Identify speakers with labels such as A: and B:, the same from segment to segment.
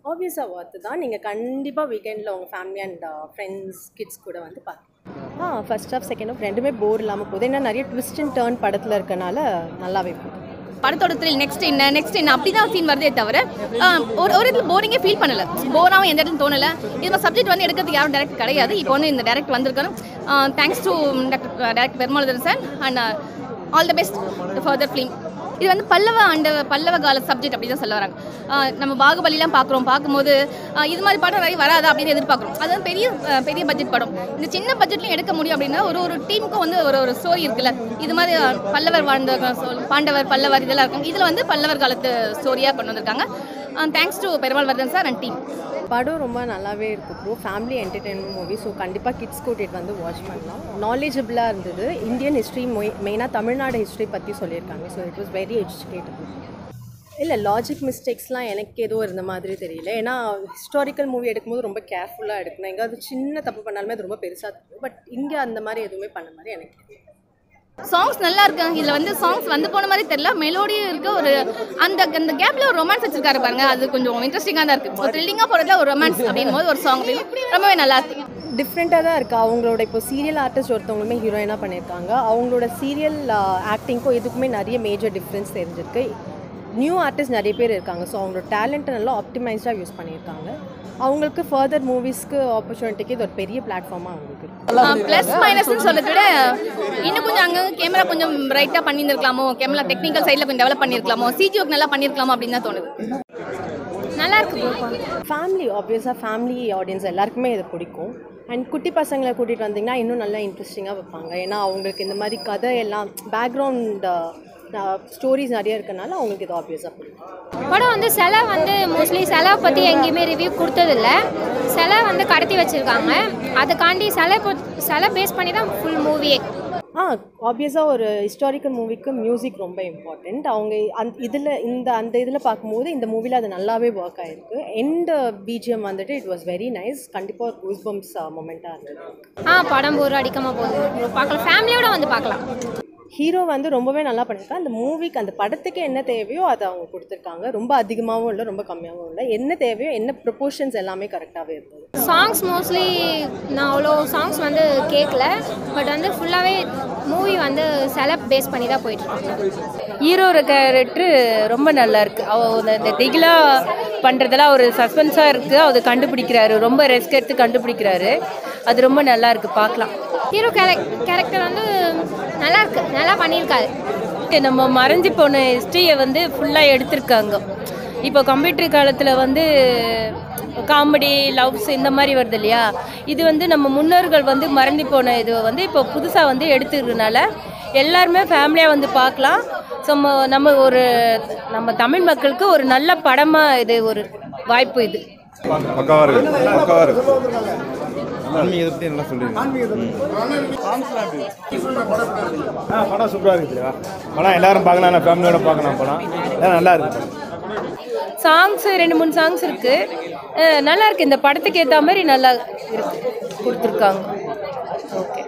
A: ஆப்வியஸாக ஒர்த்து தான் நீங்கள் கண்டிப்பாக வீக்கெண்டில் உங்கள் ஃபேமிலி அண்ட் ஃப்ரெண்ட்ஸ் கிட்ஸ் கூட வந்து பார்க்கலாம் ஆ ஃபர்ஸ்ட் ஆஃப் செகண்ட் ஆஃப் ரெண்டுமே போர் இல்லாமல் போகுது ஏன்னா நிறைய ட்விஸ்ட் அண்ட் டேர்ன் படத்தில் இருக்கனால நல்லாவே போகுது
B: படத்தோட த்ரில் நெக்ஸ்ட் என்ன நெக்ஸ்ட் என்ன அப்படி தான் சீன் வருதே தவிர ஆஹ், ஒரு ஒரு இடத்துல போரிங்கே ஃபீல் பண்ணல போராகவும் எந்த இடத்துல தோணல இது சப்ஜெக்ட் வந்து எடுக்கிறதுக்கு யாரும் டேரக்ட் கிடையாது இப்போ வந்து இந்த டேரக்ட் வந்திருக்கணும் தேங்க்ஸ் டு டாக்டர் டேரக்ட் பெருமாளுதன் sir and all the best further film இது வந்து பல்லவ ஆண்ட பல்லவ கால சப்ஜெக்ட் அப்படி தான் சொல்ல வராங்க ஆஹ், நம்ம பாகுபலிலாம் பார்க்குறோம் பார்க்கும்போது ஆஹ், இது மாதிரி படம் நிறைய வராதா அப்படின்னு எதிர்பார்க்குறோம் அது வந்து பெரிய ஆஹ், பெரிய பட்ஜெட் படம் இந்த சின்ன பட்ஜெட்லையும் எடுக்க முடியும் அப்படின்னா ஒரு ஒரு டீமுக்கும் வந்து ஒரு ஒரு ஸ்டோரி இருக்குல்ல இது மாதிரி ஆஹ், பல்லவர் வாழ்ந்த கா- சொல்- பாண்டவர் பல்லவர் இதெல்லாம் இருக்கும் இதில் வந்து பல்லவர் காலத்து ஸ்டோரியாக கொண்டு வந்திருக்காங்க thanks to Perumal Vardhan sir and team
A: படம் ரொம்ப நல்லாவே இருக்கு bro family entertainment movie so கண்டிப்பாக கிட்ஸ் கூட்டிகிட்டு வந்து வாட்ச் பண்ணலாம் நாலேஜபிளாக இருந்தது இந்தியன் ஹிஸ்ட்ரி மெயினாக தமிழ்நாடு ஹிஸ்ட்ரி பற்றி சொல்லியிருக்காங்க so it was very educatable இல்லை லாஜிக் மிஸ்டேக்ஸ்லாம் எனக்கு எதுவும் இருந்த மாதிரி தெரியல ஏன்னா ஹிஸ்டாரிக்கல் மூவி எடுக்கும்போது ரொம்ப கேர்ஃபுல்லாக எடுக்கணும் எங்காவது சின்ன தப்பு பண்ணாலுமே அது ரொம்ப பெருசாக தெரியும் பட் இங்கே அந்த மாதிரி எதுவுமே பண்ண மாதிரி எனக்கு தெரியல
B: சாங்ஸ் நல்லா இருக்கு இதில் வந்து சாங்ஸ் வந்து போன மாதிரி தெரியல மெலோடியும் இருக்கு ஒரு அந்த அந்த கேப்ல ஒரு ரொமான்ஸ் வச்சிருக்காரு பாருங்க அது கொஞ்சம் இன்ட்ரெஸ்டிங்காக தான் இருக்கு ஒரு த்ரில்லிங்காக போகிறதுல ஒரு ரொமான்ஸ் அப்படின் போது ஒரு சாங் ரொம்பவே நல்லா இருக்கு
A: டிஃப்ரெண்ட்டாக தான் இருக்குது அவங்களோட இப்போ சீரியல் ஆர்டிஸ்ட் ஒருத்தவங்களுமே ஹீரோயினாக பண்ணியிருக்காங்க அவங்களோட சீரியல் ஆக்டிங்க்கும் இதுக்குமே நிறைய மேஜர் டிஃப்ரென்ஸ் தெரிஞ்சிருக்கு நியூ ஆர்டிஸ்ட் நிறைய பேர் இருக்காங்க ஸோ அவங்களோட டேலண்ட்டை நல்லா ஆப்டிமைஸ்டாக யூஸ் பண்ணியிருக்காங்க அவங்களுக்கு ஃபர்தர் மூவிஸ்க்கு ஆப்பர்ச்சுனிட்டிக்கு இது ஒரு பெரிய பிளாட்ஃபார்மாக அவங்களுக்கு இருக்கு
B: ப்ளஸ் மைனஸ்னு சொல்றதை விட இன்னும் கொஞ்சம் அங்கே கேமரா கொஞ்சம் பிரைட்டாக பண்ணியிருந்திருக்கலாமோ கேமரா டெக்னிக்கல் சைடில் கொஞ்சம் டெவலப் பண்ணியிருக்கலாமோ சிஜி ஒர்க் நல்லா பண்ணியிருக்கலாமோ அப்படின்னு தான் தோணுது நல்லா இருக்கு bro.
A: ஃபேமிலி ஆப்வியஸாக ஃபேமிலி ஆடியன்ஸ் எல்லாருக்குமே இது பிடிக்கும் அண்ட் குட்டி பசங்களை கூட்டிகிட்டு வந்தீங்கன்னா இன்னும் நல்லா இன்ட்ரெஸ்டிங்காக வைப்பாங்க ஏன்னா அவங்களுக்கு இந்த மாதிரி கதை எல்லாம் பேக்ரவுண்ட் ஸ்டோரிஸ் நிறைய இருக்கனால அவங்களுக்கு இது ஆப்வியஸாக பிடிக்கும்
C: படம் வந்து சிலை வந்து மோஸ்ட்லி சிலை பற்றி எங்கேயுமே ரிவ்யூ கொடுத்ததில்ல சிலை வந்து கடத்தி வச்சுருக்காங்க அதுக்காண்டி சிலை பொ- சிலை பேஸ் பண்ணி தான் ஃபுல் மூவியே
A: ஆ ஆப்வியஸாக ஒரு ஹிஸ்டாரிக்கல் மூவிக்கு மியூசிக் ரொம்ப இம்பார்ட்டண்ட் அவங்க அந் இதில் இந்த அந்த இதில் பார்க்கும்போது இந்த மூவியில் அது நல்லாவே ஒர்க் ஆயிருக்கு எண்ட் பிஜிஎம் வந்துட்டு இட் வாஸ் வெரி நைஸ் கண்டிப்பாக ஒரு கூஸ் பம்ப்ஸ் மொமெண்ட்டாக இருந்தது
C: ஆ படம் போர் அடிக்காமல் போகுது பார்க்கலாம் ஃபேமிலியோட வந்து பார்க்கலாம்
A: ஹீரோ வந்து ரொம்பவே நல்லா பண்ணியிருக்காங்க அந்த மூவிக்கு அந்த படத்துக்கு என்ன தேவையோ அதை அவங்க கொடுத்துருக்காங்க ரொம்ப அதிகமாகவும் இல்லை ரொம்ப கம்மியாகவும் இல்லை என்ன தேவையோ என்ன ப்ரொபோர்ஷன்ஸ் எல்லாமே கரெக்டாகவே இருந்தது
C: சாங்ஸ் மோஸ்ட்லி நான் அவ்வளோ சாங்ஸ் வந்து கேட்கல பட் வந்து ஃபுல்லாகவே மூவி வந்து சிலை பேஸ் பண்ணி தான் போயிட்டுருக்காங்க
D: ஹீரோட கேரக்டர் ரொம்ப நல்லா இருக்கு அவ அந்த- இந்த திகிலா பண்றதெல்லாம் ஒரு சஸ்பென்ஸா இருக்கு அது கண்டுபிடிக்கிறாரு ரொம்ப ரெஸ்க் எடுத்து கண்டுபிடிக்கிறாரு அது ரொம்ப நல்லா இருக்கு பார்க்கலாம்
C: ஹீரோ கேரக் கேரக்டர் வந்து நல்லா இருக்கு நல்லா பண்ணியிருக்காரு
D: நம்ம மறைஞ்சு போன ஹிஸ்ட்ரியை வந்து ஃபுல்லாக எடுத்திருக்காங்க இப்போ கம்ப்யூட்டர் காலத்தில் வந்து காமெடி லவ்ஸ் இந்த மாதிரி வருது இல்லையா இது வந்து நம்ம முன்னோர்கள் வந்து மறந்து போன இது வந்து இப்போ புதுசாக வந்து எடுத்துக்கிறதுனால எல்லாருமே ஃபேமிலியாக வந்து பார்க்கலாம் ஸோ நம்ம ஒரு நம்ம தமிழ் மக்களுக்கு ஒரு நல்ல படமாக இது ஒரு வாய்ப்பு இது
E: பக்காவாக இருக்கு பக்காவாக இருக்கு ஆன்மீகத்தை பற்றி நல்லா சொல்லியிருக்கேன்
F: ஆ படம் சூப்பராக இருக்குது படம் எல்லாரும் பார்க்கலாம் நான் ஃபேமிலியோட பார்க்கலாம் படம் எல்லாம் நல்லா இருக்கு
D: சாங்ஸ் ரெண்டு மூணு சாங்ஸ் இருக்கு அஹ் நல்லா இருக்கு இந்த படத்துக்கு ஏற்ற மாதிரி நல்லா இருக்கு கொடுத்துருக்காங்க ஓகே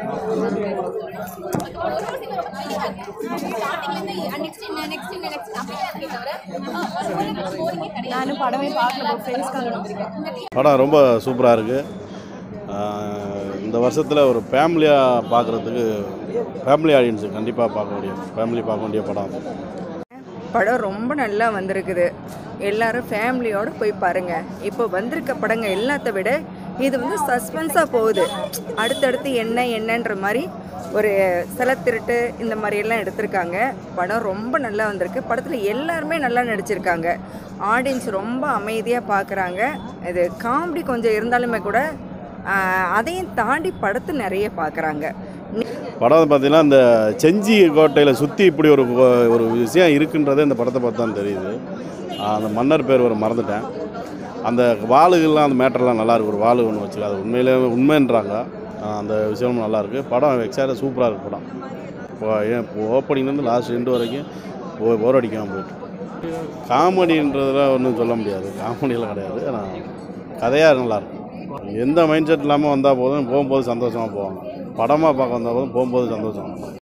B: நானும் படமே பார்க்கல ஃப்ரெண்ட்ஸ்க்காக
E: படம் ரொம்ப சூப்பராக இருக்குது இந்த வருஷத்தில் ஒரு ஃபேமிலியாக பார்க்குறதுக்கு ஃபேமிலி ஆடியன்ஸு கண்டிப்பாக பார்க்க முடியும் ஃபேமிலி பார்க்க வேண்டிய படம்
G: படம் ரொம்ப நல்லா வந்திருக்குது எல்லாரும் ஃபேமிலியோடு போய் பாருங்கள் இப்போ வந்திருக்க படங்க எல்லாத்த விட இது வந்து சஸ்பென்ஸாக போகுது அடுத்தடுத்து என்ன என்னன்ற மாதிரி ஒரு சில திருட்டு இந்த மாதிரி எல்லாம் எடுத்திருக்காங்க படம் ரொம்ப நல்லா வந்திருக்கு படத்தில் எல்லாருமே நல்லா நடிச்சிருக்காங்க ஆடியன்ஸ் ரொம்ப அமைதியாக பார்க்குறாங்க இது காமெடி கொஞ்சம் இருந்தாலுமே கூட ஆஹ், அதையும் தாண்டி படத்தை நிறைய பார்க்குறாங்க
E: படம் பார்த்தீங்கன்னா இந்த செஞ்சி கோட்டையில் சுற்றி இப்படி ஒரு கோ- ஒரு விஷயம் இருக்குன்றதே இந்த படத்தை பார்த்து தான் தெரியுது ஆஹ் அந்த மன்னர் பேர் ஒரு மறந்துட்டேன் அந்த வாளுகள்லாம் அந்த மேட்டர்லாம் நல்லா இருக்கு ஒரு வாளு ஒன்று வச்சு அது உண்மையிலே உண்மைன்றாங்க ஆஹ் அந்த விஷயமும் நல்லா இருக்கு படம் எக்ஸாக்டாக சூப்பராக இருக்கு படம் இப்போ ஏன் இப்போ ஓப்பனிங்லேருந்து லாஸ்ட் எண்டு வரைக்கும் போ போர் அடிக்காமல் போயிட்டு காமெடின்றதெல்லாம் ஒன்றும் சொல்ல முடியாது காமெடியெல்லாம் கிடையாது ஆனால் கதையாக நல்லாயிருக்கும் எந்த மைண்ட் செட் இல்லாமல் வந்தால் போதும் போகும்போது சந்தோஷமாக போவாங்க படமாக பார்க்க வந்தால் போதும் போகும்போது சந்தோஷம்